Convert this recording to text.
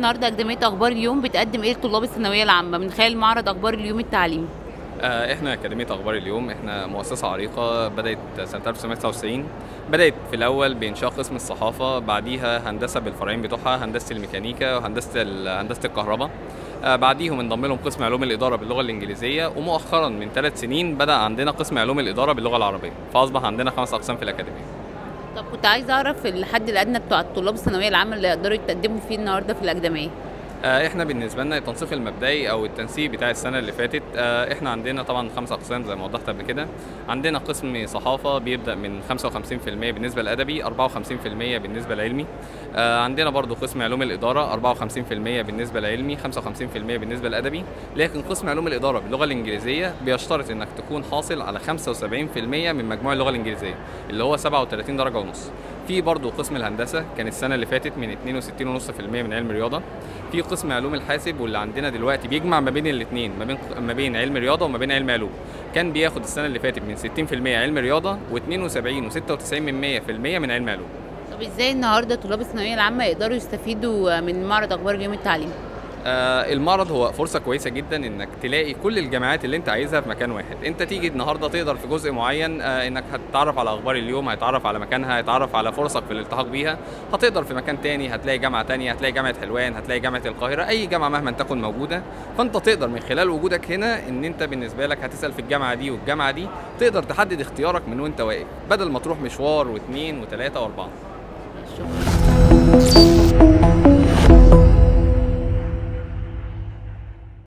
النهارده أكاديمية أخبار اليوم بتقدم إيه لطلاب الثانوية العامة من خلال معرض أخبار اليوم التعليمي؟ آه، احنا أكاديمية أخبار اليوم احنا مؤسسة عريقة بدأت سنة 1999 بدأت في الأول بإنشاء قسم الصحافة بعديها هندسة بالفرعين بتوعها هندسة الميكانيكا وهندسة ال- هندسة الكهرباء آه، بعديهم انضم لهم قسم علوم الإدارة باللغة الإنجليزية ومؤخرا من ثلاث سنين بدأ عندنا قسم علوم الإدارة باللغة العربية فأصبح عندنا خمس أقسام في الأكاديمية طب كنت عايزة أعرف الحد الأدنى بتوع طلاب الثانوية العامة اللي يقدروا يتقدموا فيه النهارده في الأكاديمية آه، احنا بالنسبه لنا التنسيق المبدئي او التنسيق بتاع السنه اللي فاتت آه، احنا عندنا طبعا خمس اقسام زي ما وضحت قبل كده عندنا قسم صحافه بيبدا من 55% بالنسبه للادبي 54% بالنسبه للعلمي آه، عندنا برضو قسم علوم الاداره 54% بالنسبه للعلمي 55% بالنسبه للادبي لكن قسم علوم الاداره باللغه الانجليزيه بيشترط انك تكون حاصل على 75% من مجموع اللغه الانجليزيه اللي هو 37 درجه ونص في برضه قسم الهندسه كان السنه اللي فاتت من 62.5% من علم رياضه في قسم علوم الحاسب واللي عندنا دلوقتي بيجمع ما بين الاثنين ما بين ما بين علم رياضه وما بين علم علوم كان بياخد السنه اللي فاتت من 60% علم رياضه و72 و96 من 100% من علم علوم طب إزاي النهارده طلاب الثانوية العامة يقدروا يستفيدوا من معرض أخبار اليوم التعليمي؟ آه، المعرض هو فرصة كويسة جدا انك تلاقي كل الجامعات اللي انت عايزها في مكان واحد انت تيجي النهاردة تقدر في جزء معين آه، انك هتتعرف على اخبار اليوم هتتعرف على مكانها هتتعرف على فرصك في الالتحاق بيها هتقدر في مكان تاني هتلاقي جامعة تانية هتلاقي جامعة حلوان هتلاقي جامعة القاهرة اي جامعة مهما تكن موجودة فانت تقدر من خلال وجودك هنا ان انت بالنسبة لك هتسأل في الجامعة دي والجامعة دي تقدر تحدد اختيارك من وانت واقف بدل ما تروح مشوار واثنين وثلاثة واربعة شكرا